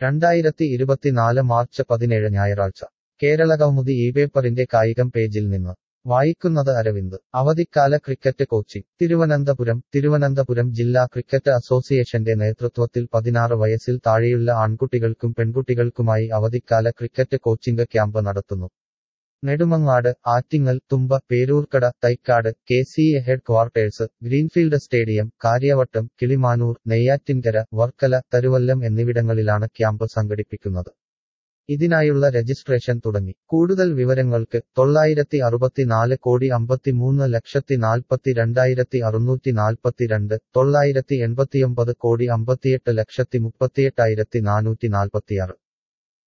രണ്ടായിരത്തി ഇരുപത്തിനാല് മാർച്ച് പതിനേഴ് ഞായറാഴ്ച കേരളകൗമുദി ഈ പേപ്പറിന്റെ കായികം പേജിൽ നിന്ന് വായിക്കുന്നത് അരവിന്ദ് അവധിക്കാല ക്രിക്കറ്റ് കോച്ചിംഗ് തിരുവനന്തപുരം തിരുവനന്തപുരം ജില്ലാ ക്രിക്കറ്റ് അസോസിയേഷന്റെ നേതൃത്വത്തിൽ പതിനാറ് വയസ്സിൽ താഴെയുള്ള ആൺകുട്ടികൾക്കും പെൺകുട്ടികൾക്കുമായി അവധിക്കാല ക്രിക്കറ്റ് കോച്ചിംഗ് ക്യാമ്പ് നടത്തുന്നു Nedumangad Attingal Thumba Peroorkada Thycaud K C A headquarters greenfield stadium Karyavattom Kilimanoor Neyyattinkara Varkala Tharuvallam എന്നിവിടങ്ങളിലാണ് ക്യാമ്പ് സംഘടിപ്പിക്കുന്നത് ഇതിനായുള്ള രജിസ്ട്രേഷൻ തുടങ്ങി കൂടുതൽ വിവരങ്ങൾക്ക് തൊള്ളായിരത്തി അറുപത്തിനാല് കോടി അമ്പത്തിമൂന്ന് ലക്ഷത്തി നാൽപ്പത്തി രണ്ടായിരത്തി അറുന്നൂറ്റി നാൽപ്പത്തിരണ്ട് തൊള്ളായിരത്തി എൺപത്തിയൊമ്പത് കോടി അമ്പത്തിയെട്ട് ലക്ഷത്തി മുപ്പത്തിയെട്ടായിരത്തി നാനൂറ്റി നാൽപ്പത്തിയാറ്